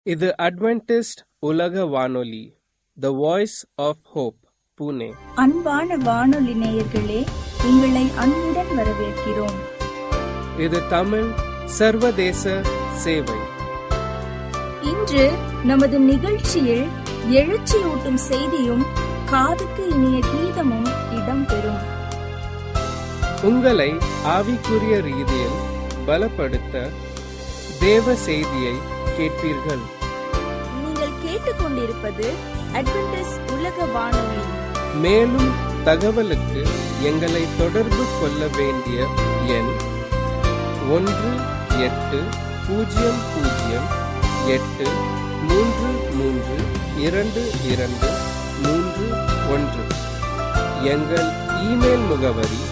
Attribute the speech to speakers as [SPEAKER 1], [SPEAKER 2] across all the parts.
[SPEAKER 1] இது அட்வென்டிஸ்ட் உலக வானொலி the voice of hope Pune
[SPEAKER 2] அன்பான வானொலி நேயர்களே உங்களை அன்புடன் வரவேற்கிறோம்
[SPEAKER 1] இது தமிழ் சர்வதேச சேவை
[SPEAKER 2] இன்று நமது நிகழ்ச்சியில் எழுச்சியூட்டும் செய்தியும் காதுக்கு இனிய கீதமும் இடம்பெறும்
[SPEAKER 1] உங்களை ஆவிக்குரிய ரீதியில் பலப்படுத்த தேவ செய்தியை கேட்பீர்கள்
[SPEAKER 2] நீங்கள் கேட்டுக்கொண்டிருப்பது அட்வென்டிஸ் உலக வானொலி
[SPEAKER 1] மேலும் தகவலுக்கு எங்களை தொடர்பு கொள்ள வேண்டிய எண் ஒன்று எட்டு பூஜ்ஜியம் பூஜ்ஜியம் எட்டு மூன்று மூன்று இரண்டு இரண்டு மூன்று ஒன்று எங்கள் இமெயில் முகவரி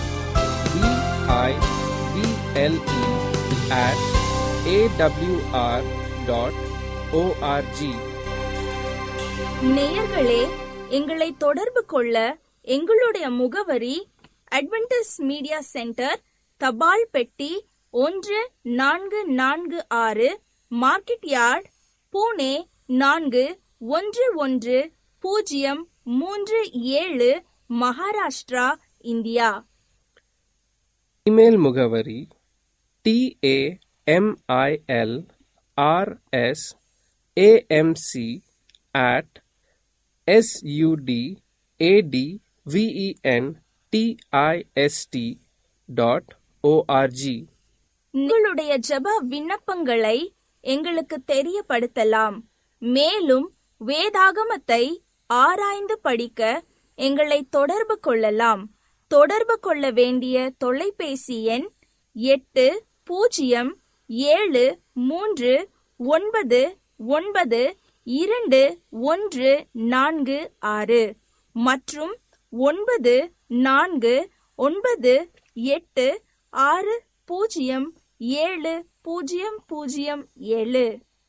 [SPEAKER 1] BIBLE at AWR dot ORG
[SPEAKER 2] நேயர்களே எங்களை தொடர்பு கொள்ள எங்களுடைய முகவரி அட்வென்டிஸ் மீடியா சென்டர் தபால் பெட்டி ஒன்று நான்கு நான்கு ஆறு மார்க்கெட் யார்ட் பூனே நான்கு ஒன்று ஒன்று பூஜ்ஜியம் மூன்று ஏழு மகாராஷ்டிரா இந்தியா
[SPEAKER 1] இமெயில் முகவரி TAMIL RS AMC at SUD AD VEN TIST dot ORG
[SPEAKER 2] உங்களுடைய ஜெப விண்ணப்பங்களை எங்களுக்கு தெரியப்படுத்தலாம் மேலும் வேதாகமத்தை ஆராய்ந்து படிக்க எங்களை தொடர்பு கொள்ளலாம் தொடர்பு கொள்ள வேண்டிய தொலைபேசி எண் எட்டு பூஜ்ஜியம் ஏழு மூன்று ஒன்பது ஒன்பது இரண்டு ஒன்று நான்கு ஆறு மற்றும் ஒன்பது நான்கு ஒன்பது எட்டு ஆறு பூஜ்ஜியம் ஏழு பூஜ்ஜியம் பூஜ்ஜியம் ஏழு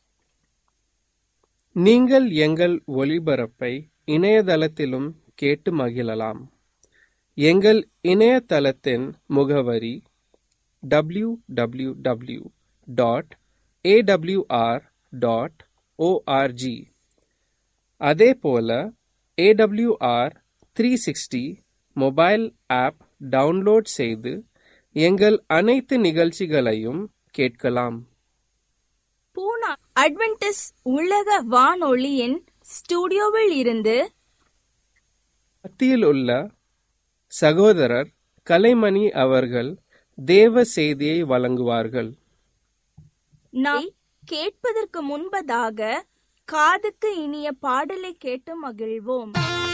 [SPEAKER 1] நீங்கள் எங்கள் ஒளிபரப்பை இணையதளத்திலும் கேட்டு மகிழலாம் எங்கள் இணையதளத்தின் முகவரி W W W dot AWR dot ORG அதே போல AWR three sixty mobile app download செய்து எங்கள் அனைத்து நிகழ்ச்சிகளையும் கேட்கலாம்
[SPEAKER 2] பூனா அட்வென்டிஸ் உலக வானொலியின் ஸ்டுடியோவில் இருந்து
[SPEAKER 1] மத்தியில் உள்ள சகோதரர் கலைமணி அவர்கள் தேவ செய்தியை வழங்குவார்கள்
[SPEAKER 2] நாம் கேட்பதற்கு முன்பதாக காதுக்கு இனிய பாடலை கேட்டு மகிழ்வோம்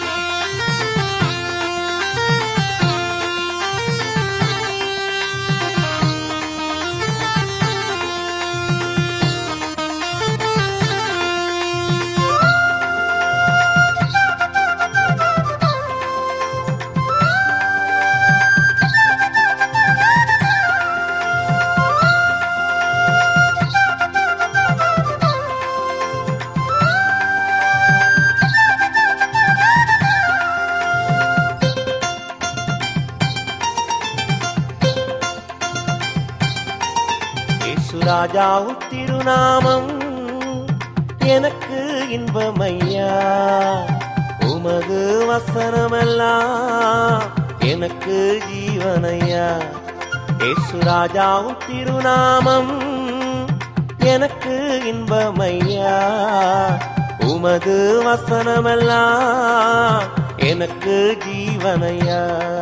[SPEAKER 3] ராஜாவும் திருநாமம் எனக்கு இன்பமையா உமது வசனமெல்லாம் எனக்கு ஜீவனையா ஏசு ராஜாவும் திருநாமம் எனக்கு இன்பமையா உமது வசனமெல்லாம் எனக்கு ஜீவனையா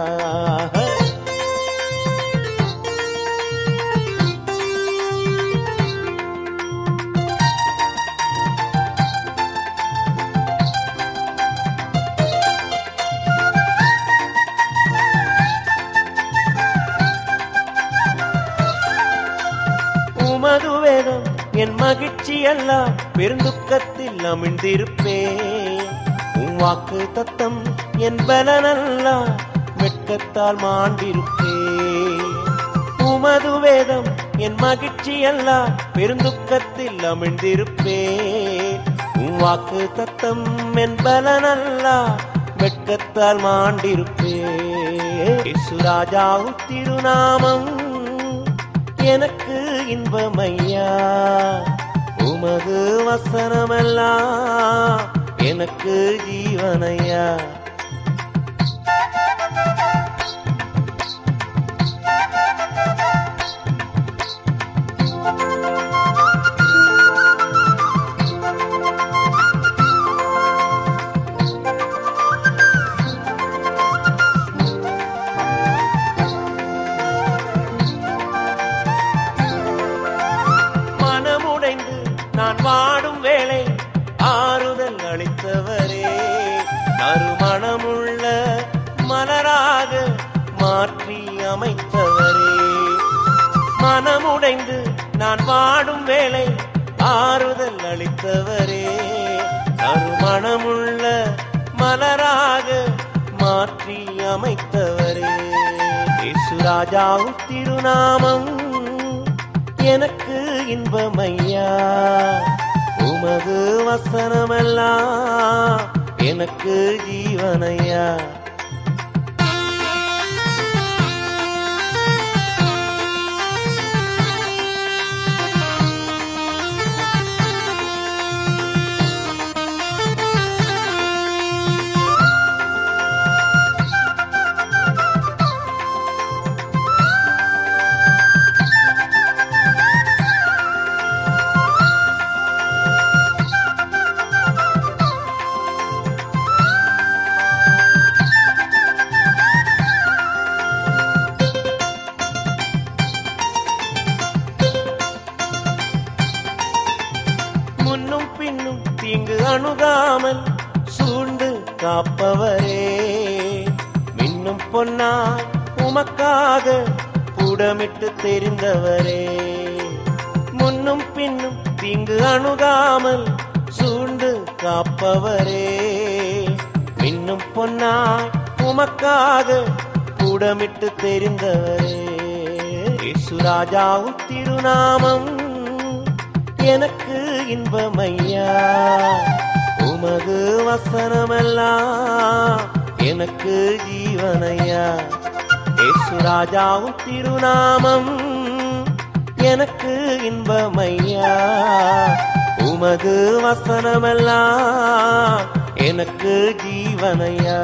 [SPEAKER 3] உமது வேதம் என் மகிழ்ச்சி எல்லாம் பெருந்துக்கத்தில் அமிழ்ந்திருப்பேன் உன் வாக்கு தத்தம் என் பலனெல்லாம் வெட்கத்தால் மாண்டிருப்பேன் உமது வேதம் என் மகிழ்ச்சி எல்லாம் பெருந்துக்கத்தில் அமிழ்ந்திருப்பேன் உன் வாக்கு தத்தம் என் பலனெல்லாம் வெட்கத்தால் மாண்டிருப்பேன் ராஜாவும் திருநாமம் எனக்கு இன்பமையா உமது வசனமெல்லாம் எனக்கு ஜீவனையா மனமுடைந்து நான் வாடும் வேளை ஆறுதல் அளித்தவரே நறுமணமுள்ள மலராக மாற்றி அமைத்தவரே மனமுடைந்து நான் வாடும் வேளை ஆறுதல் அளித்தவரே நறுமணமுள்ள மலராக மாற்றி அமைத்தவரே இசுராஜாவும் திருநாமம் எனக்கு இன்பமையா உமது வசனமெல்லாம் எனக்கு ஜீவனையா முன்னும் பின்னும் தீங்கு அணுகாமல் சூழ்ந்து காப்பவரே மின்னும் பொன்னாய் உமக்காக புடமிட்டு தெரிந்தவரே முன்னும் பின்னும் தீங்கு அணுகாமல் சூழ்ந்து காப்பவரே மின்னும் பொன்னாய் உமக்காக புடமிட்டு தெரிந்தவரே இசுராஜாவும் திருநாமம் எனக்கு இன்பமையா உமது வசனமெல்லாம் எனக்கு ஜீவனையா ஏசுராஜாவும் திருநாமம் எனக்கு இன்பமையா உமது வசனமெல்லாம் எனக்கு ஜீவனையா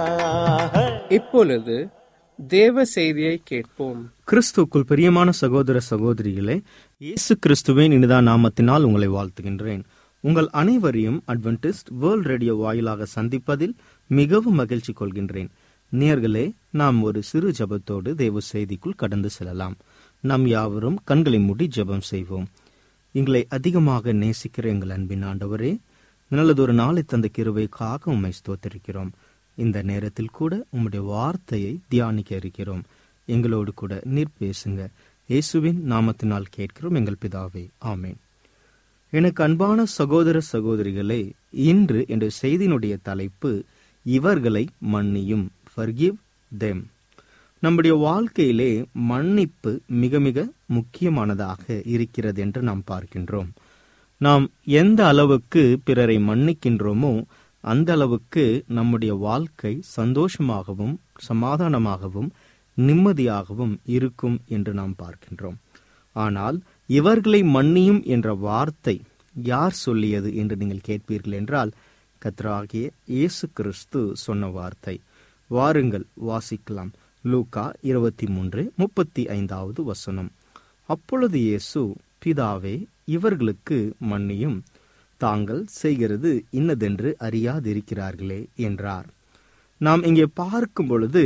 [SPEAKER 1] இப்பொழுது தேவ செய்தியை கேட்போம்
[SPEAKER 4] கிறிஸ்துக்குள் பிரியமான சகோதர சகோதரிகளே இயேசு கிறிஸ்துவின் இனிதா நாமத்தினால் உங்களை வாழ்த்துகின்றேன் உங்கள் அனைவரையும் அட்வென்டிஸ்ட் வேர்ல்ட் ரேடியோ வாயிலாக சந்திப்பதில் மிகவும் மகிழ்ச்சி கொள்கின்றேன் நேர்களே நாம் ஒரு சிறு ஜெபத்தோடு தேவ செய்திக்குள் கடந்து செல்லலாம் நாம் யாவரும் கண்களை மூடி ஜெபம் செய்வோம் எங்களை அதிகமாக நேசிக்கிற எங்கள் அன்பின் ஆண்டவரே நல்லதொரு நாளை தந்த கிருபைக்காக உம்மை ஸ்தோத்திருக்கிறோம் இந்த நேரத்தில் கூட உம்முடைய வார்த்தையை தியானிக்க இருக்கிறோம் எங்களோடு கூட நீர் பேசுங்க இயேசுவின் நாமத்தினால் கேட்கிறோம் எங்கள் பிதாவே ஆமேன் எனக்கு அன்பான சகோதர சகோதரிகளே இன்று என்ற செய்தியினுடைய தலைப்பு இவர்களை மன்னியும் forgive them நம்முடைய வாழ்க்கையிலே மன்னிப்பு மிக மிக முக்கியமானதாக இருக்கிறது என்று நாம் பார்க்கின்றோம் நாம் எந்த அளவுக்கு பிறரை மன்னிக்கின்றோமோ அந்த அளவுக்கு நம்முடைய வாழ்க்கை சந்தோஷமாகவும் சமாதானமாகவும் நிம்மதியாகவும் இருக்கும் என்று நாம் பார்க்கின்றோம் ஆனால் இவர்களை மன்னியும் என்ற வார்த்தை யார் சொல்லியது என்று நீங்கள் கேட்பீர்கள் என்றால் கத்ராகிய இயேசு கிறிஸ்து சொன்ன வார்த்தை வாருங்கள் வாசிக்கலாம் லூகா இருபத்தி மூன்று முப்பத்தி ஐந்தாவது வசனம் அப்பொழுது இயேசு பிதாவே இவர்களுக்கு மன்னியும் தாங்கள் செய்கிறது இன்னதென்று அறியாதிருக்கிறார்களே என்றார் நாம் இங்கே பார்க்கும் பொழுது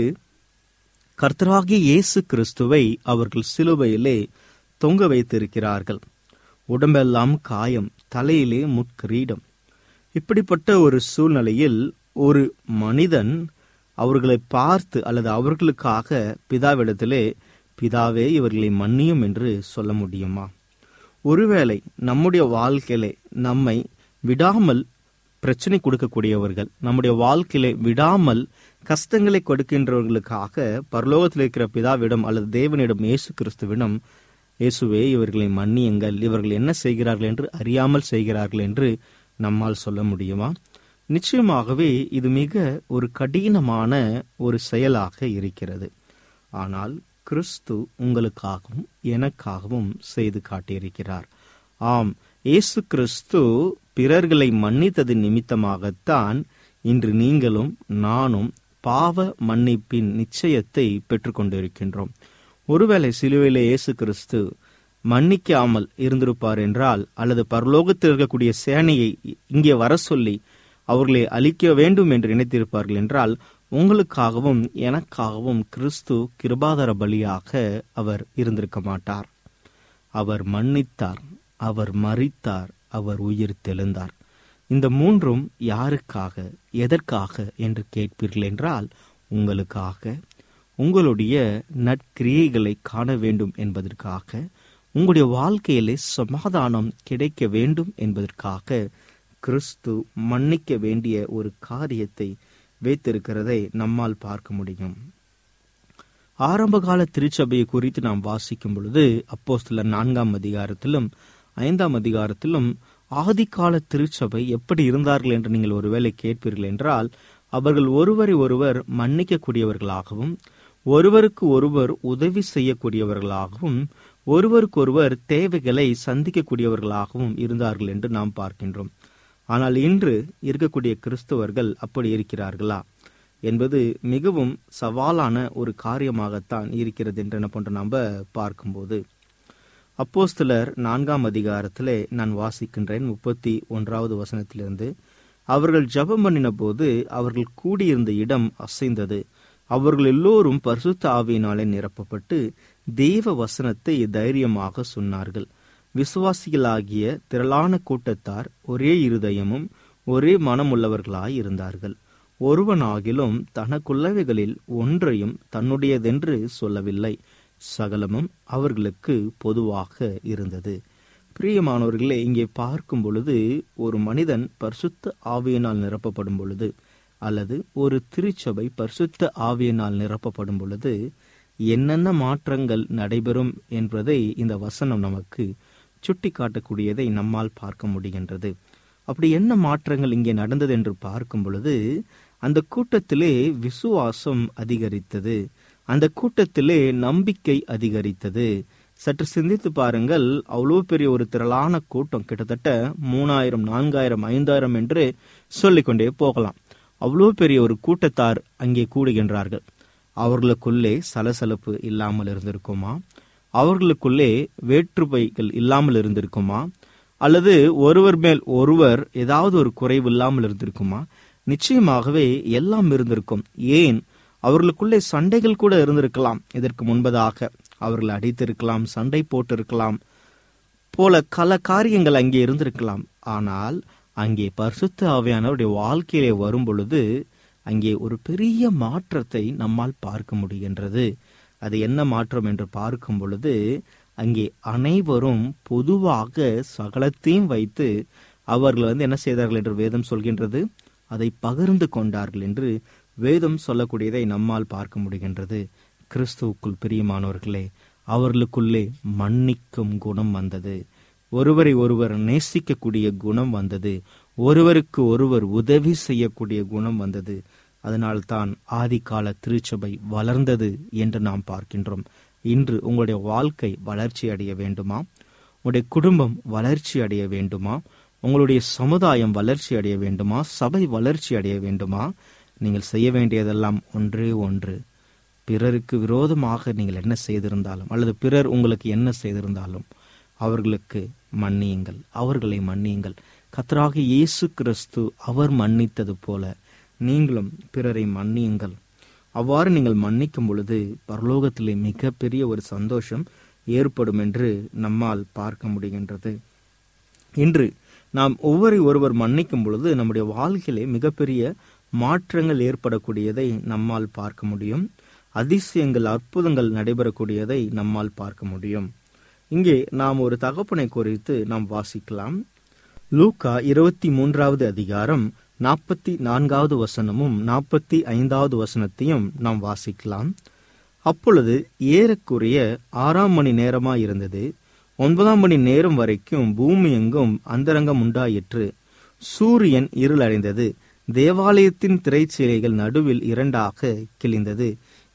[SPEAKER 4] கர்த்தராகிய இயேசு கிறிஸ்துவை அவர்கள் சிலுவையிலே தொங்க வைத்திருக்கிறார்கள் உடம்பெல்லாம் காயம் தலையிலே முட்கிரீடம் இப்படிப்பட்ட ஒரு சூழ்நிலையில் ஒரு மனிதன் அவர்களை பார்த்து அல்லது அவர்களுக்காக பிதாவிடத்திலே பிதாவே இவர்களை மன்னியும் என்று சொல்ல முடியுமா ஒருவேளை நம்முடைய வாழ்க்கையிலே நம்மை விடாமல் பிரச்சனை கொடுக்கக்கூடியவர்கள் நம்முடைய வாழ்க்கையிலே விடாமல் கஷ்டங்களை கொடுக்கின்றவர்களுக்காக பரலோகத்தில் இருக்கிற பிதாவிடம் அல்லது தேவனிடம் இயேசு கிறிஸ்துவிடம் இயேசுவே இவர்களை மன்னியுங்கள் இவர்கள் என்ன செய்கிறார்கள் என்று அறியாமல் செய்கிறார்கள் என்று நம்மால் சொல்ல முடியுமா நிச்சயமாகவே இது மிக ஒரு கடினமான ஒரு செயலாக இருக்கிறது ஆனால் கிறிஸ்து உங்களுக்காகவும் எனக்காகவும் செய்து காட்டியிருக்கிறார் ஆம் இயேசு கிறிஸ்து பிறர்களை மன்னித்தது நிமித்தமாகத்தான் இன்று நீங்களும் நானும் பாவ மன்னிப்பின் நிச்சயத்தை பெற்றுக்கொண்டிருக்கின்றோம் ஒருவேளை சிலுவையிலே இயேசு கிறிஸ்து மன்னிக்காமல் இருந்திருப்பார் என்றால் அல்லது பரலோகத்தில் இருக்கக்கூடிய சேனையை இங்கே வர சொல்லி அவர்களை அழிக்க வேண்டும் என்று நினைத்திருப்பார்கள் என்றால் உங்களுக்காகவும் எனக்காகவும் கிறிஸ்து கிருபாதர பலியாக அவர் இருந்திருக்க மாட்டார் அவர் மன்னித்தார் அவர் மறித்தார் அவர் உயிர் தெழுந்தார் இந்த மூன்றும் யாருக்காக எதற்காக என்று கேட்பீர்கள் என்றால் உங்களுக்காக உங்களுடைய நற்கிரியைகளை காண வேண்டும் என்பதற்காக உங்களுடைய வாழ்க்கையிலே சமாதானம் கிடைக்க வேண்டும் என்பதற்காக கிறிஸ்து மன்னிக்க வேண்டிய ஒரு காரியத்தை வைத்திருக்கிறதை நம்மால் பார்க்க முடியும் ஆரம்பகால திருச்சபையை குறித்து நாம் வாசிக்கும் பொழுது அப்போ சில நான்காம் அதிகாரத்திலும் ஐந்தாம் அதிகாரத்திலும் ஆதிகால திருச்சபை எப்படி இருந்தார்கள் என்று நீங்கள் ஒருவேளை கேட்பீர்கள் என்றால் அவர்கள் ஒருவரை ஒருவர் மன்னிக்கக்கூடியவர்களாகவும் ஒருவருக்கு ஒருவர் உதவி செய்யக்கூடியவர்களாகவும் ஒருவருக்கொருவர் தேவைகளை சந்திக்கக்கூடியவர்களாகவும் இருந்தார்கள் என்று நாம் பார்க்கின்றோம் ஆனால் இன்று இருக்கக்கூடிய கிறிஸ்தவர்கள் அப்படி இருக்கிறார்களா என்பது மிகவும் சவாலான ஒரு காரியமாகத்தான் இருக்கிறது என்று என்ன போன்ற நாம் பார்க்கும்போது அப்போஸ்தலர் நான்காம் அதிகாரத்திலே நான் வாசிக்கின்றேன் முப்பத்தி ஒன்றாவது வசனத்திலிருந்து அவர்கள் ஜெபம் பண்ணின போது அவர்கள் கூடியிருந்த இடம் அசைந்தது அவர்கள் எல்லோரும் பரிசுத்த ஆவியினாலே நிரப்பப்பட்டு தெய்வ வசனத்தை தைரியமாக சொன்னார்கள் விசுவாசிகளாகிய திரளான கூட்டத்தார் ஒரே இருதயமும் ஒரே மனமுள்ளவர்களாய் இருந்தார்கள் ஒருவனாகிலும் தனக்குள்ளவைகளில் ஒன்றையும் தன்னுடையதென்று சொல்லவில்லை சகலமும் அவர்களுக்கு பொதுவாக இருந்தது பிரியமானவர்களே இங்கே பார்க்கும் பொழுது ஒரு மனிதன் பரிசுத்த ஆவியினால் நிரப்பப்படும் பொழுது அல்லது ஒரு திருச்சபை பரிசுத்த ஆவியினால் நிரப்பப்படும் பொழுது என்னென்ன மாற்றங்கள் நடைபெறும் என்பதை இந்த வசனம் நமக்கு சுட்டி காட்டக்கூடியதை நம்மால் பார்க்க முடிகின்றது அப்படி என்ன மாற்றங்கள் இங்கே நடந்தது என்று பார்க்கும் பொழுது அந்த கூட்டத்திலே விசுவாசம் அதிகரித்தது அந்த கூட்டத்திலே நம்பிக்கை அதிகரித்தது சற்று சிந்தித்து பாருங்கள் அவ்வளோ பெரிய ஒரு திரளான கூட்டம் கிட்டத்தட்ட மூணாயிரம் நான்காயிரம் ஐந்தாயிரம் என்று சொல்லிக்கொண்டே போகலாம் அவ்வளோ பெரிய ஒரு கூட்டத்தார் அங்கே கூடுகின்றார்கள் அவர்களுக்குள்ளே சலசலப்பு இல்லாமல் இருந்திருக்குமா அவர்களுக்குள்ளே வேற்றுமைகள் இல்லாமல் இருந்திருக்குமா அல்லது ஒருவர் மேல் ஒருவர் ஏதாவது ஒரு குறைவு இல்லாமல் இருந்திருக்குமா நிச்சயமாகவே எல்லாம் இருந்திருக்கும் ஏன் அவர்களுக்குள்ளே சண்டைகள் கூட இருந்திருக்கலாம் இதற்கு முன்பதாக அவர்கள் அடித்திருக்கலாம் சண்டை போட்டிருக்கலாம் போல பல காரியங்கள் அங்கே இருந்திருக்கலாம் ஆனால் அங்கே பரிசுத்த ஆவியானவருடைய வாழ்க்கையிலே வரும் பொழுது அங்கே ஒரு பெரிய மாற்றத்தை நம்மால் பார்க்க முடிகின்றது அது என்ன மாற்றம் என்று பார்க்கும் பொழுது அங்கே அனைவரும் பொதுவாக சகலத்தையும் வைத்து அவர்கள் வந்து என்ன செய்தார்கள் என்று வேதம் சொல்கின்றது அதை பகிர்ந்து கொண்டார்கள் என்று வேதம் சொல்லக்கூடியதை நம்மால் பார்க்க முடிகின்றது கிறிஸ்துவுக்குள் பிரியமானவர்களே அவர்களுக்குள்ளே மன்னிக்கும் குணம் வந்தது ஒருவரை ஒருவர் நேசிக்கக்கூடிய குணம் வந்தது ஒருவருக்கு ஒருவர் உதவி செய்யக்கூடிய குணம் வந்தது அதனால்தான் ஆதிகால திருச்சபை வளர்ந்தது என்று நாம் பார்க்கின்றோம் இன்று உங்களுடைய வாழ்க்கை வளர்ச்சி அடைய வேண்டுமா உங்களுடைய குடும்பம் வளர்ச்சி அடைய வேண்டுமா உங்களுடைய சமுதாயம் வளர்ச்சி அடைய வேண்டுமா சபை வளர்ச்சி அடைய வேண்டுமா நீங்கள் செய்ய வேண்டியதெல்லாம் ஒன்றே ஒன்று பிறருக்கு விரோதமாக நீங்கள் என்ன செய்திருந்தாலும் அல்லது பிறர் உங்களுக்கு என்ன செய்திருந்தாலும் அவர்களுக்கு மன்னியுங்கள் அவர்களை மன்னியுங்கள் கத்தராக இயேசு கிறிஸ்து அவர் மன்னித்தது போல நீங்களும் பிறரை மன்னியுங்கள் அவ்வாறு நீங்கள் மன்னிக்கும் பொழுது பரலோகத்திலே மிகப்பெரிய ஒரு சந்தோஷம் ஏற்படும் என்று நம்மால் பார்க்க முடிகின்றது இன்று நாம் ஒவ்வொரு ஒருவர் மன்னிக்கும் பொழுது நம்முடைய வாழ்க்கையிலே மிகப்பெரிய மாற்றங்கள் ஏற்படக்கூடியதை நம்மால் பார்க்க முடியும் அதிசயங்கள் அற்புதங்கள் நடைபெறக்கூடியதை நம்மால் பார்க்க முடியும் இங்கே நாம் ஒரு தகப்பனை குறித்து நாம் வாசிக்கலாம் லூக்கா இருபத்தி மூன்றாவது அதிகாரம் நாற்பத்தி நான்காவது வசனமும் நாற்பத்தி ஐந்தாவது வசனத்தையும் நாம் வாசிக்கலாம் அப்பொழுது ஏறக்குறைய ஆறாம் மணி நேரமாயிருந்தது ஒன்பதாம் மணி நேரம் வரைக்கும் பூமி எங்கும் அந்தரங்கம் உண்டாயிற்று சூரியன் இருளடைந்தது தேவாலயத்தின் திரைச்சீலைகள் நடுவில் இரண்டாக கிழிந்தது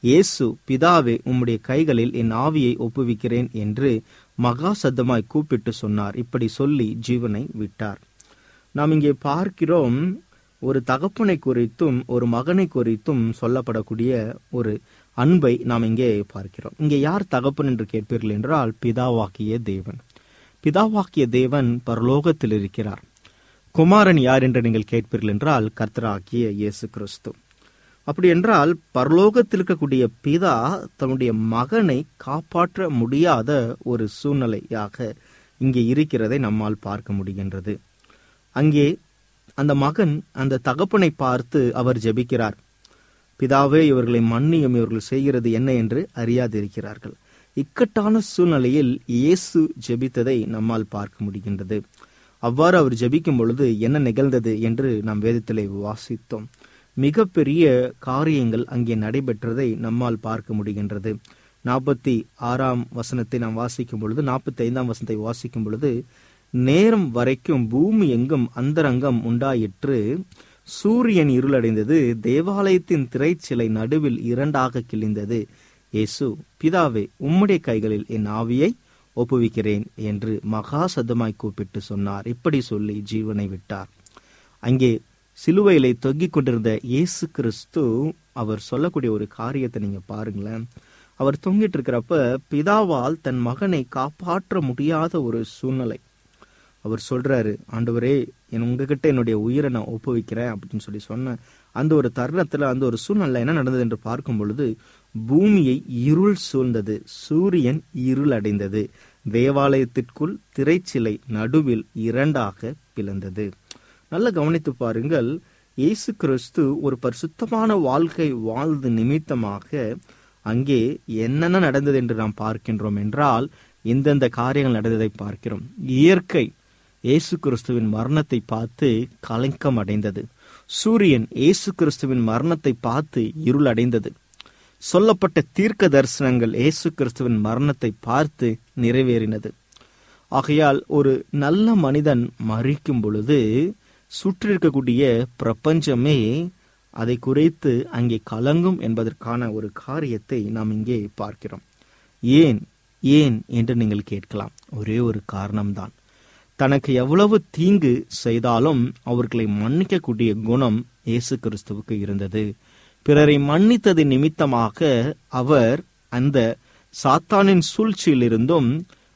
[SPEAKER 4] இயேசு பிதாவே உம்முடைய கைகளில் என் ஆவியை ஒப்புவிக்கிறேன் என்று மகா சத்தமாய் கூப்பிட்டு சொன்னார் இப்படி சொல்லி ஜீவனை விட்டார் நாம் இங்கே பார்க்கிறோம் ஒரு தகப்பனை குறித்தும் ஒரு மகனை குறித்தும் சொல்லப்படக்கூடிய ஒரு அன்பை நாம் இங்கே பார்க்கிறோம் இங்கே யார் தகப்பன் என்று கேட்பீர்கள் என்றால் பிதாவாக்கிய தேவன் பிதாவாக்கிய தேவன் பரலோகத்தில் இருக்கிறார் குமாரன் யார் என்று நீங்கள் கேட்பீர்கள் என்றால் கர்த்தராகிய இயேசு கிறிஸ்து அப்படி என்றால் பரலோகத்தில் இருக்கக்கூடிய பிதா தன்னுடைய மகனை காப்பாற்ற முடியாத ஒரு சூழ்நிலையாக இங்கே இருக்கிறதை நம்மால் பார்க்க முடிகின்றது அங்கே அந்த மகன் அந்த தகப்பனை பார்த்து அவர் ஜெபிக்கிறார் பிதாவே இவர்களை மன்னியும் இவர்கள் செய்கிறது என்ன என்று அறியாதிருக்கிறார்கள் இக்கட்டான சூழ்நிலையில் இயேசு ஜெபித்ததை நம்மால் பார்க்க முடிகின்றது அவ்வாறு அவர் ஜெபிக்கும் பொழுது என்ன நிகழ்ந்தது என்று நாம் வேதத்திலே வாசித்தோம் மிகப்பெரிய காரியங்கள் அங்கே நடைபெற்றதை நம்மால் பார்க்க முடிகின்றது நாற்பத்தி ஆறாம் வசனத்தை நாம் வாசிக்கும் பொழுது நாற்பத்தி ஐந்தாம் வசனத்தை வாசிக்கும் பொழுது நேரம் வரைக்கும் பூமி எங்கும் அந்தரங்கம் உண்டாயிற்று சூரியன் இருளடைந்தது தேவாலயத்தின் திரைச்சிலை நடுவில் இரண்டாக கிழிந்தது இயேசு பிதாவே உம்முடைய கைகளில் என் ஆவியை ஒப்புவிக்கிறேன் என்று மகா சத்தமாய் கூப்பிட்டு சொன்னார் இப்படி சொல்லி ஜீவனை விட்டார் அங்கே சிலுவையிலே தொங்கிக் கொண்டிருந்த இயேசு கிறிஸ்து அவர் சொல்லக்கூடிய ஒரு காரியத்தை நீங்க பாருங்களேன் அவர் தொங்கிட்டு இருக்கிறப்ப பிதாவால் தன் மகனை காப்பாற்ற முடியாத ஒரு சூழ்நிலை அவர் சொல்றாரு ஆண்டவரே என் உங்ககிட்ட என்னுடைய உயிரை நான் ஒப்புவிக்கிறேன் அப்படின்னு சொல்லி சொன்ன அந்த ஒரு தருணத்துல அந்த ஒரு சூழ்நிலை என்ன நடந்தது என்று பார்க்கும் பொழுது பூமியை இருள் சூழ்ந்தது சூரியன் இருள் அடைந்தது தேவாலயத்திற்குள் திரைச்சிலை நடுவில் இரண்டாக பிளந்தது நல்ல கவனித்து பாருங்கள் இயேசு கிறிஸ்து ஒரு பரிசுத்தமான வாழ்க்கை வாழ்ந்து நிமித்தமாக அங்கே என்னென்ன நடந்தது என்று நாம் பார்க்கின்றோம் என்றால் எந்தெந்த காரியங்கள் நடந்ததை பார்க்கிறோம் இயற்கை இயேசு கிறிஸ்துவின் மரணத்தை பார்த்து கலங்கம் அடைந்தது சூரியன் இயேசு கிறிஸ்துவின் மரணத்தை பார்த்து இருள் அடைந்தது சொல்லப்பட்ட தீர்க்க தரிசனங்கள் இயேசு கிறிஸ்துவின் மரணத்தை பார்த்து நிறைவேறினது ஆகையால் ஒரு நல்ல மனிதன் மறிக்கும் பொழுது சுற்றிருக்கக்கூடிய பிரபஞ்சமே அதை குறித்து அங்கே கலங்கும் என்பதற்கான ஒரு காரியத்தை நாம் இங்கே பார்க்கிறோம் ஏன் ஏன் என்று நீங்கள் கேட்கலாம் ஒரே ஒரு காரணம்தான் தனக்கு எவ்வளவு தீங்கு செய்தாலும் அவர்களை மன்னிக்கக்கூடிய குணம் இயேசு கிறிஸ்துவுக்கு இருந்தது பிறரை மன்னித்தது நிமித்தமாக அவர் அந்த சாத்தானின் சூழ்ச்சியிலிருந்தும்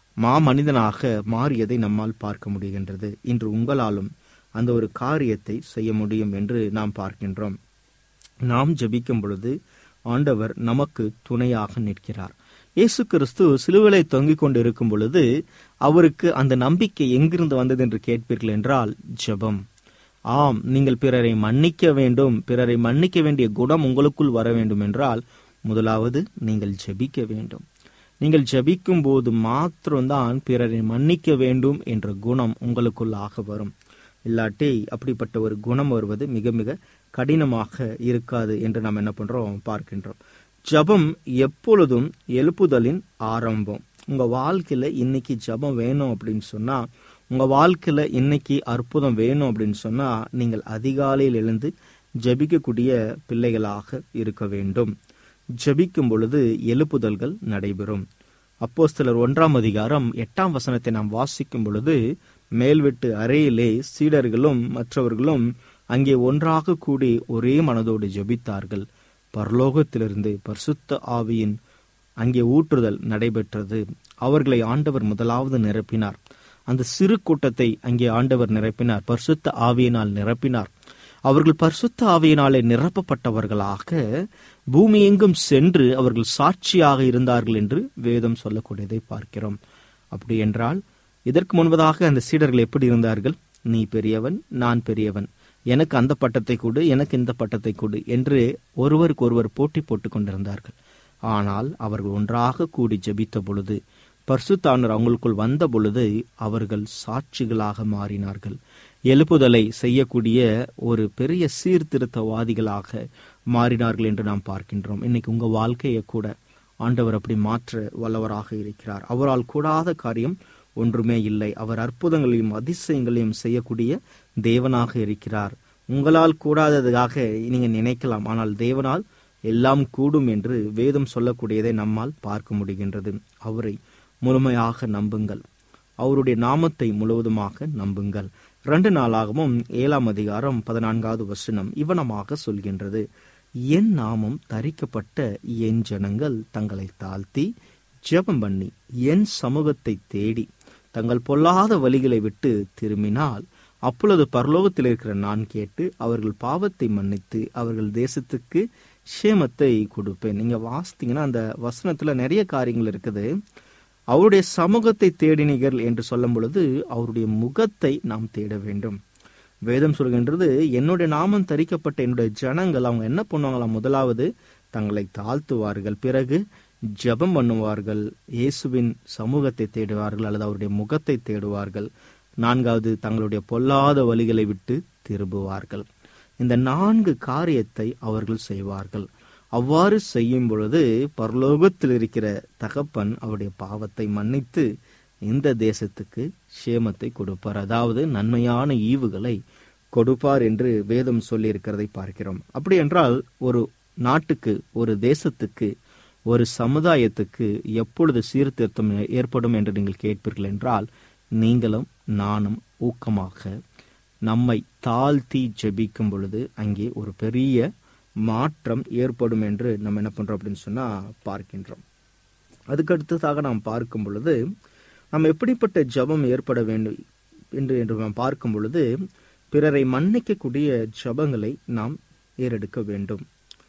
[SPEAKER 4] மாமனிதனாக மாறியதை நம்மால் பார்க்க முடிகின்றது இன்று உங்களாலும் அந்த ஒரு காரியத்தை செய்ய முடியும் என்று நாம் பார்க்கின்றோம் நாம் ஜெபிக்கும் பொழுது ஆண்டவர் நமக்கு துணையாக நிற்கிறார் இயேசு கிறிஸ்து சிலுவிலை தொங்கிக் கொண்டிருக்கும் பொழுது அவருக்கு அந்த நம்பிக்கை எங்கிருந்து வந்தது என்று கேட்பீர்கள் என்றால் ஜெபம் ஆம் நீங்கள் பிறரை மன்னிக்க வேண்டும் பிறரை மன்னிக்க வேண்டிய குணம் உங்களுக்குள் வர வேண்டும் என்றால் முதலாவது நீங்கள் ஜெபிக்க வேண்டும் நீங்கள் ஜெபிக்கும் போது மாத்திரம்தான் பிறரை மன்னிக்க வேண்டும் என்ற குணம் உங்களுக்குள்ளாக வரும் இல்லாட்டி அப்படிப்பட்ட ஒரு குணம் வருவது மிக மிக கடினமாக இருக்காது என்று நாம் என்ன பண்றோம் பார்க்கின்றோம் ஜபம் எப்பொழுதும் எழுப்புதலின் ஆரம்பம் உங்க வாழ்க்கையில இன்னைக்கு ஜபம் வேணும் அப்படின்னு சொன்னா உங்க வாழ்க்கையில இன்னைக்கு அற்புதம் வேணும் அப்படின்னு சொன்னா நீங்கள் அதிகாலையில் எழுந்து ஜபிக்கக்கூடிய பிள்ளைகளாக இருக்க வேண்டும் ஜபிக்கும் பொழுது எழுப்புதல்கள் நடைபெறும் அப்போஸ்தலர் ஒன்றாம் அதிகாரம் எட்டாம் வசனத்தை நாம் வாசிக்கும் பொழுது மேல்வெட்டு அறையிலே சீடர்களும் மற்றவர்களும் அங்கே ஒன்றாக கூடி ஒரே மனதோடு ஜெபித்தார்கள் பரலோகத்திலிருந்து பரிசுத்த ஆவியின் அங்கே ஊற்றுதல் நடைபெற்றது அவர்களை ஆண்டவர் முதலாவது நிரப்பினார் அந்த சிறு கூட்டத்தை அங்கே ஆண்டவர் நிரப்பினார் பரிசுத்த ஆவியினால் நிரப்பினார் அவர்கள் பரிசுத்த ஆவியினாலே நிரப்பப்பட்டவர்களாக பூமி எங்கும் சென்று அவர்கள் சாட்சியாக இருந்தார்கள் என்று வேதம் சொல்லக்கூடியதை பார்க்கிறோம் அப்படி என்றால் இதற்கு முன்பதாக அந்த சீடர்கள் எப்படி இருந்தார்கள் நீ பெரியவன் நான் பெரியவன் எனக்கு அந்த பட்டத்தை கொடு எனக்கு இந்த பட்டத்தை கொடு என்று ஒருவருக்கு ஒருவர் போட்டி போட்டுக் கொண்டிருந்தார்கள் ஆனால் அவர்கள் ஒன்றாக கூடி ஜெபித்த பொழுது பர்சுத்தானர் அவங்களுக்குள் வந்த பொழுது அவர்கள் சாட்சிகளாக மாறினார்கள் எழுப்புதலை செய்யக்கூடிய ஒரு பெரிய சீர்திருத்தவாதிகளாக மாறினார்கள் என்று நாம் பார்க்கின்றோம் இன்னைக்கு உங்க வாழ்க்கையை கூட ஆண்டவர் அப்படி மாற்ற வல்லவராக இருக்கிறார் அவரால் கூடாத காரியம் ஒன்றுமே இல்லை அவர் அற்புதங்களையும் அதிசயங்களையும் செய்யக்கூடிய தேவனாக இருக்கிறார் உங்களால் கூடாததாக நீங்க நினைக்கலாம் ஆனால் தேவனால் எல்லாம் கூடும் என்று வேதம் சொல்லக்கூடியதை நம்மால் பார்க்க முடிகின்றது அவரை முழுமையாக நம்புங்கள் அவருடைய நாமத்தை முழுவதுமாக நம்புங்கள் ரெண்டு நாளாகவும் ஏழாம் அதிகாரம் பதினான்காவது வசனம் இவனமாக சொல்கின்றது என் நாமம் தரிக்கப்பட்ட என் ஜனங்கள் தங்களை தாழ்த்தி ஜெபம் பண்ணி என் சமூகத்தை தேடி தங்கள் பொல்லாத வழிகளை விட்டு திரும்பினால் அப்பொழுது பரலோகத்தில் இருக்கிற நான் கேட்டு அவர்கள் பாவத்தை மன்னித்து அவர்கள் தேசத்துக்கு ஷேமத்தை கொடுப்பேன் நீங்க வாசித்தீங்கன்னா அந்த வசனத்துல நிறைய காரியங்கள் இருக்குது அவருடைய சமூகத்தை தேடினீர்கள் என்று சொல்லும் பொழுது அவருடைய முகத்தை நாம் தேட வேண்டும் வேதம் சொல்கின்றது என்னுடைய நாமம் தரிக்கப்பட்ட என்னுடைய ஜனங்கள் அவங்க என்ன பண்ணுவாங்களாம் முதலாவது தங்களை தாழ்த்துவார்கள் பிறகு ஜெபம் பண்ணுவார்கள் இயேசுவின் சமூகத்தை தேடுவார்கள் அல்லது அவருடைய முகத்தை தேடுவார்கள் நான்காவது தங்களுடைய பொல்லாத வழிகளை விட்டு திரும்புவார்கள் இந்த நான்கு காரியத்தை அவர்கள் செய்வார்கள் அவ்வாறு செய்யும் பொழுது பரலோகத்தில் இருக்கிற தகப்பன் அவருடைய பாவத்தை மன்னித்து இந்த தேசத்துக்கு சேமத்தை கொடுப்பார் அதாவது நன்மையான ஈவுகளை கொடுப்பார் என்று வேதம் சொல்லி இருக்கிறதை பார்க்கிறோம் அப்படி என்றால் ஒரு நாட்டுக்கு ஒரு தேசத்துக்கு ஒரு சமுதாயத்துக்கு எப்பொழுது சீர்திருத்தம் ஏற்படும் என்று நீங்கள் கேட்பீர்கள் என்றால் நீங்களும் நானும் ஊக்கமாக நம்மை தாழ்த்தி ஜெபிக்கும் பொழுது அங்கே ஒரு பெரிய மாற்றம் ஏற்படும் என்று நம்ம என்ன பண்றோம் அப்படின்னு சொன்னா பார்க்கின்றோம் அதுக்கு அடுத்ததாக நாம் பார்க்கும் பொழுது நாம் எப்படிப்பட்ட ஜபம் ஏற்பட வேண்டும் என்று என்று நாம் பார்க்கும் பொழுது பிறரை மன்னிக்கக்கூடிய ஜபங்களை நாம் ஏறெடுக்க வேண்டும்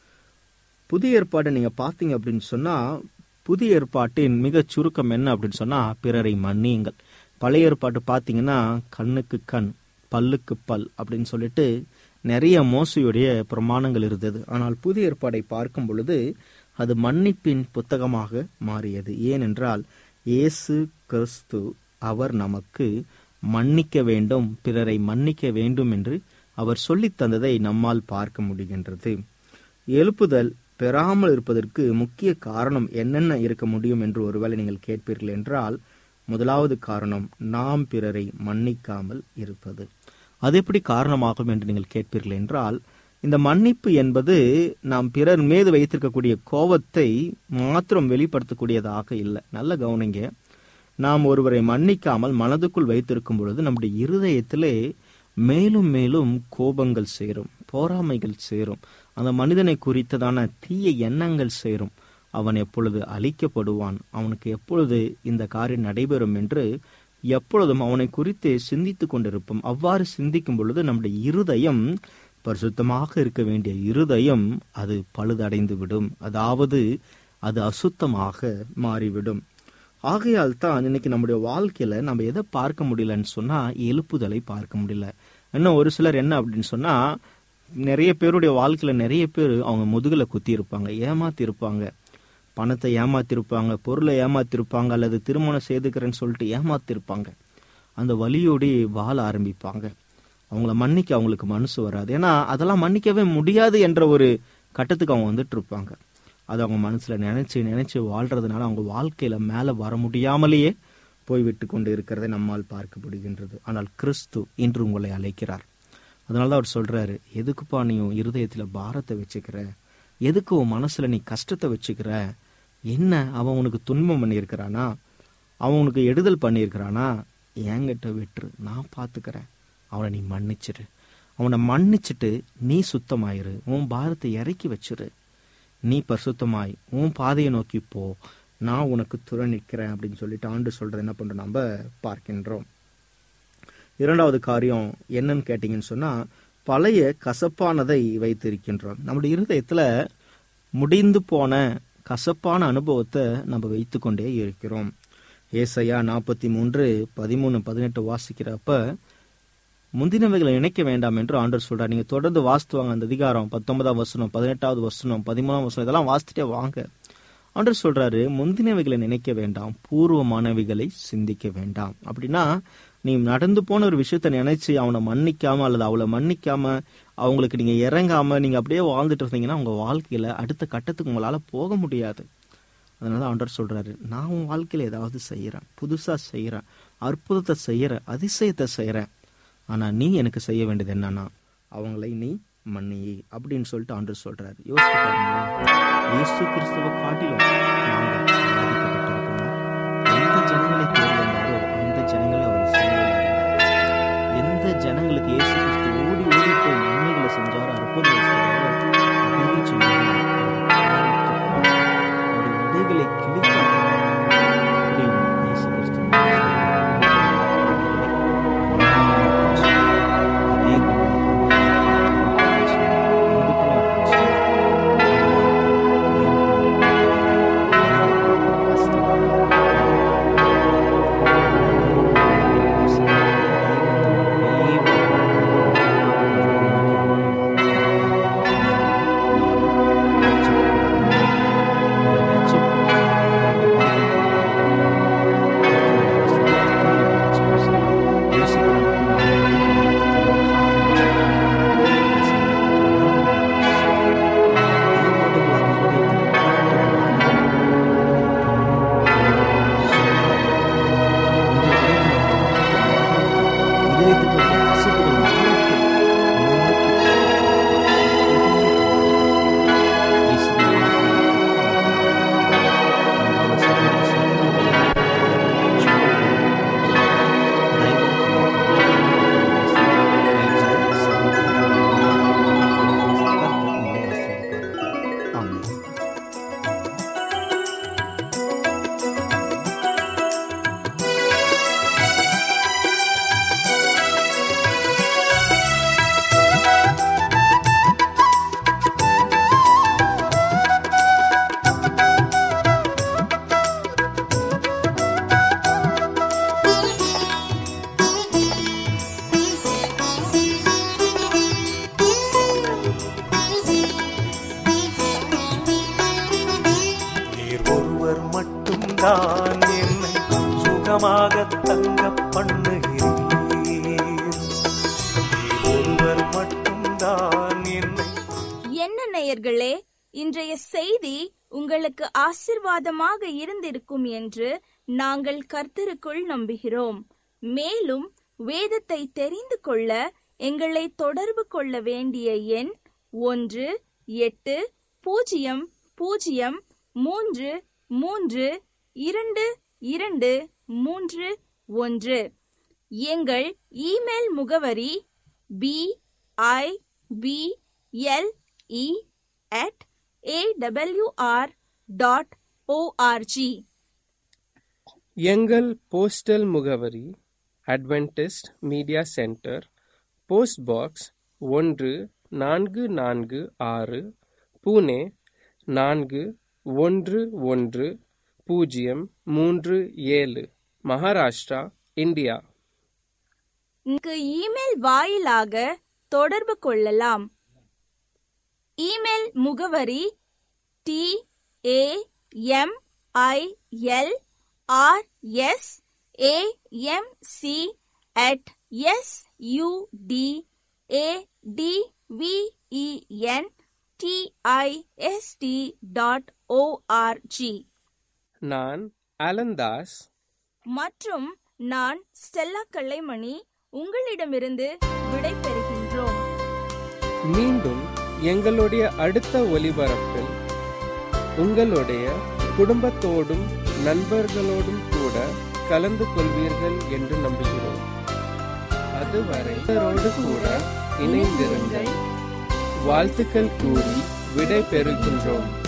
[SPEAKER 4] புதிய ஏற்பாடை நீங்க பார்த்தீங்க அப்படின்னு சொன்னா புதிய ஏற்பாட்டின் மிகச் சுருக்கம் என்ன அப்படின்னு சொன்னா பிறரை மன்னியுங்கள் பழைய ஏற்பாட்டு பார்த்தீங்கன்னா கண்ணுக்கு கண் பல்லுக்கு பல் அப்படின்னு சொல்லிட்டு நிறைய மோசையுடைய பிரமாணங்கள் இருந்தது ஆனால் புதிய ஏற்பாடை பார்க்கும் பொழுது அது மன்னிப்பின் புத்தகமாக மாறியது ஏனென்றால் இயேசு கிறிஸ்து அவர் நமக்கு மன்னிக்க வேண்டும் பிறரை மன்னிக்க வேண்டும் என்று அவர் சொல்லித் தந்ததை நம்மால் பார்க்க முடிகின்றது எழுப்புதல் பெறாமல் இருப்பதற்கு முக்கிய காரணம் என்னென்ன இருக்க முடியும் என்று ஒருவேளை நீங்கள் கேட்பீர்கள் என்றால் முதலாவது காரணம் நாம் பிறரை மன்னிக்காமல் இருப்பது அது எப்படி காரணமாகும் என்று நீங்கள் கேட்பீர்கள் என்றால் இந்த மன்னிப்பு என்பது நாம் பிறர் மீது வைத்திருக்கக்கூடிய கோபத்தை மாத்திரம் வெளிப்படுத்தக்கூடியதாக இல்லை நல்ல கவனிங்க நாம் ஒருவரை மன்னிக்காமல் மனதுக்குள் வைத்திருக்கும் பொழுது நம்முடைய இருதயத்திலே மேலும் மேலும் கோபங்கள் சேரும் போராமைகள் சேரும் அந்த மனிதனை குறித்ததான தீய எண்ணங்கள் சேரும் அவன் எப்பொழுது அழிக்கப்படுவான் அவனுக்கு எப்பொழுது இந்த காரியம் நடைபெறும் என்று எப்பொழுதும் அவனை குறித்து சிந்தித்துக் கொண்டிருப்போம் அவ்வாறு சிந்திக்கும் பொழுது நம்முடைய இருதயம் பரிசுத்தமாக இருக்க வேண்டிய இருதயம் அது பழுதடைந்து விடும் அதாவது அது அசுத்தமாக மாறிவிடும் ஆகையால் தான் இன்னைக்கு நம்முடைய வாழ்க்கையில நம்ம எதை பார்க்க முடியலன்னு சொன்னா எழுப்புதலை பார்க்க முடியல இன்னும் ஒரு சிலர் என்ன அப்படின்னு சொன்னா நிறைய பேருடைய வாழ்க்கையில நிறைய பேர் அவங்க முதுகுல குத்தி இருப்பாங்க ஏமாத்தி இருப்பாங்க பணத்தை ஏமாத்திருப்பாங்க பொருளை ஏமாத்திருப்பாங்க அல்லது திருமணம் செய்துக்கிறேன்னு சொல்லிட்டு ஏமாத்திருப்பாங்க அந்த வலியோடு வாழ ஆரம்பிப்பாங்க அவங்கள மன்னிக்க அவங்களுக்கு மனசு வராது ஏன்னா அதெல்லாம் மன்னிக்கவே முடியாது என்ற ஒரு கட்டத்துக்கு அவங்க வந்துட்டு இருப்பாங்க அது அவங்க மனசுல நினைச்சு நினைச்சு வாழ்றதுனால அவங்க வாழ்க்கையில மேல வர முடியாமலேயே போய்விட்டு கொண்டு இருக்கிறதை நம்மால் பார்க்க முடிகின்றது ஆனால் கிறிஸ்து இன்று உங்களை அழைக்கிறார் அதனால தான் அவர் சொல்றாரு எதுக்குப்பா நீ உன் இருதயத்துல பாரத்தை வச்சுக்கிற எதுக்கு உன் மனசுல நீ கஷ்டத்தை வச்சுக்கிற என்ன அவன் உனக்கு துன்பம் பண்ணியிருக்கிறானா அவன் உனக்கு எடுதல் பண்ணியிருக்கிறானா என்கிட்ட விட்டுரு நான் பார்த்துக்கிறேன் அவனை நீ மன்னிச்சிரு அவனை மன்னிச்சிட்டு நீ சுத்தமாயிரு உன் பாரத்தை இறக்கி வச்சிரு நீ பரிசுத்தமாய் உன் பாதையை நோக்கி போ நான் உனக்கு துறை நிற்கிறேன் அப்படின்னு சொல்லிட்டு ஆண்டு சொல்றது என்ன பண்றோம் நம்ம பார்க்கின்றோம் இரண்டாவது காரியம் என்னன்னு கேட்டீங்கன்னு சொன்னா பழைய கசப்பானதை வைத்திருக்கின்றோம் நம்முடைய இருதயத்துல முடிந்து போன கசப்பான அனுபவத்தை நம்ம வைத்துக்கொண்டே இருக்கிறோம் ஏசையா நாற்பத்தி மூன்று பதிமூணு பதினெட்டு வாசிக்கிறப்ப முந்தினவைகளை நினைக்க வேண்டாம் என்று ஆண்டர் சொல்றார் நீங்க தொடர்ந்து வாசித்துவாங்க அந்த அதிகாரம் பத்தொன்பதாம் வசனம் பதினெட்டாவது வசனம் பதிமூணாம் வசனம் இதெல்லாம் வாசித்துட்டே வாங்க ஆண்டர் சொல்றாரு முந்தினவைகளை நினைக்க வேண்டாம் பூர்வமானவைகளை சிந்திக்க வேண்டாம் அப்படின்னா நீ நடந்து போன ஒரு விஷயத்த நினைச்சு அவனை மன்னிக்காம அல்லது அவளை மன்னிக்காம அவங்களுக்கு நீங்க இறங்காம நீங்க அப்படியே வாழ்ந்துட்டு இருந்தீங்கன்னா உங்க வாழ்க்கையில அடுத்த கட்டத்துக்கு உங்களால போக முடியாது அதனால ஆண்டவர் சொல்றாரு நான் உன் வாழ்க்கையில ஏதாவது செய்யறேன் புதுசா செய்யறேன் அற்புதத்தை செய்யறேன் அதிசயத்தை செய்யறேன் ஆனா நீ எனக்கு செய்ய வேண்டியது என்னன்னா அவங்களை நீ மன்னியே அப்படின்னு சொல்லிட்டு ஆண்டவர் சொல்றாரு யோசிச்சு பாருங்களேன் இயேசு கிறிஸ்துவ காட்டிலும் நாங்கள் பாதிக்கப்பட்டிருக்கோமா எந்த ஜனங்களை தேடி வந்தாரோ அந்த ஜனங்களை அவர் சிலுவையில் அறைந்தார். எந்த ஜனங்களுக்கு இயேசு கிறிஸ்து ஓடி ஓடி போய் நன்மைகளை செஞ்சாரோ அற்புதங்களை செய்தாரோ அதே ஜனங்களை அவர் பாதித்து அவருடைய உடைகளை கிழித்தார் அப்படின்னு இயேசு கிறிஸ்து அதே ஆமென்
[SPEAKER 3] நீர் ஒருவர் மட்டும்தான் என்னை சுகமாக தங்க பண்ணுகிறீர் நீர் ஒருவர் மட்டும்தான் என்னை
[SPEAKER 2] என்ன நேயர்களே இன்றைய செய்தி உங்களுக்கு ஆசிர்வாதமாக இருந்திருக்கும் என்று நாங்கள் கர்த்தருக்குள் நம்புகிறோம் மேலும் வேதத்தை தெரிந்து கொள்ள எங்களை தொடர்பு கொள்ள வேண்டிய எண் ஒன்று எட்டு பூஜ்ஜியம் பூஜ்ஜியம் மூன்று மூன்று இரண்டு இரண்டு மூன்று ஒன்று எங்கள் இமெயில் முகவரி B I B L E at AWR dot ORG
[SPEAKER 1] எங்கள் போஸ்டல் முகவரி Adventist media centre post box ஒன்று நான்கு நான்கு ஆறு புனே நான்கு ஒன்று ஒன்று பூஜ்ஜியம் மூன்று ஏழு மகாராஷ்டிரா இந்தியா
[SPEAKER 2] இங்கு இமெயில் வாயிலாக தொடர்பு கொள்ளலாம் இமெயில் முகவரி T A M I L R S A M C at S U D A D V E N T I S T dot ORG
[SPEAKER 1] நான் அலந்தாஸ்
[SPEAKER 2] மற்றும் நான் ஸ்டெல்லா கல்லைமணி உங்களிடமிருந்து விடை பெறுகின்றோம்
[SPEAKER 1] மீண்டும் எங்களுடைய அடுத்த ஒலிபரப்பில் உங்களுடைய குடும்பத்தோடும் நண்பர்களோடும் கூட கலந்து கொள்வீர்கள் என்று நம்புகிறோம் அதுவரை இவரோடு கூட இணைந்திருங்கள் வாழ்த்துக்கள் கூறி விடை பெறுகின்றோம்